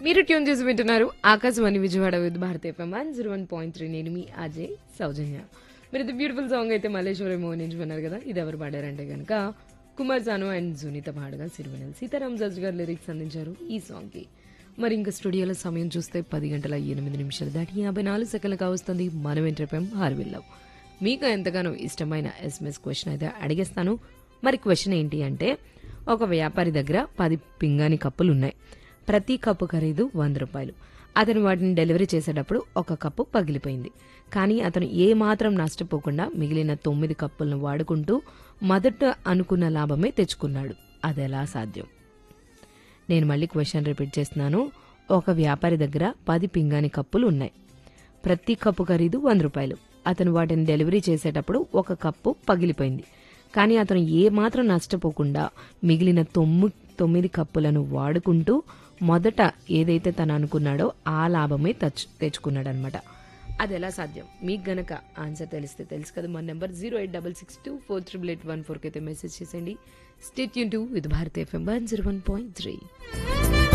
మీరు ట్యూన్ చేసి వింటున్నారు ఆకాశవాణి విజయవాడ విత్ భారతీయ FM one zero one point three నేను మీ అజయ్ సౌజన్య మీరు ఇది బ్యూటిఫుల్ సాంగ్ అయితే మల్లేశ్వరి మోహన్ నుంచి విన్నారు కదా ఇది ఎవరు పాడారంటే కనుక కుమార్ సాను అండ్ సునీత పాడగా సిరివెనల్ సీతారాం జడ్జ్ గారు లిరిక్స్ అందించారు ఈ సాంగ్కి మరి ఇంకా స్టూడియోలో సమయం చూస్తే పది గంటల ఎనిమిది నిమిషాలు దాటి యాభై నాలుగు సెకండ్లు కావస్తుంది మనం ఎంటర్పేం హార్విల్లాం మీకు ఎంతగానో ఇష్టమైన ఎస్ఎంఎస్ క్వశ్చన్ అయితే అడిగేస్తాను మరి క్వశ్చన్ ఏంటి అంటే ఒక వ్యాపారి దగ్గర పది పింగాణి కప్పులు ఉన్నాయి ప్రతి కప్పు ఖరీదు వంద రూపాయలు అతను వాటిని డెలివరీ చేసేటప్పుడు ఒక కప్పు పగిలిపోయింది కానీ అతను ఏ మాత్రం నష్టపోకుండా మిగిలిన తొమ్మిది కప్పులను వాడుకుంటూ మొదట అనుకున్న లాభమే తెచ్చుకున్నాడు అదెలా సాధ్యం నేను మళ్ళీ క్వశ్చన్ రిపీట్ చేస్తున్నాను ఒక వ్యాపారి దగ్గర పది పింగాణి కప్పులు ఉన్నాయి ప్రతి కప్పు ఖరీదు వంద రూపాయలు అతను వాటిని డెలివరీ చేసేటప్పుడు ఒక కప్పు పగిలిపోయింది కానీ అతను ఏ మాత్రం నష్టపోకుండా మిగిలిన తొమ్మి తొమ్మిది కప్పులను వాడుకుంటూ మొదట ఏదైతే తను అనుకున్నాడో ఆ లాభమే తెచ్చు తెచ్చుకున్నాడు అనమాట అది ఎలా సాధ్యం మీకు గనక ఆన్సర్ తెలిస్తే తెలుసు కదా మన number zero eight double six two four triple eight one ఫోర్కి అయితే మెసేజ్ చేసేయండి స్టేట్ యూన్ to with Bharat FM one zero one point three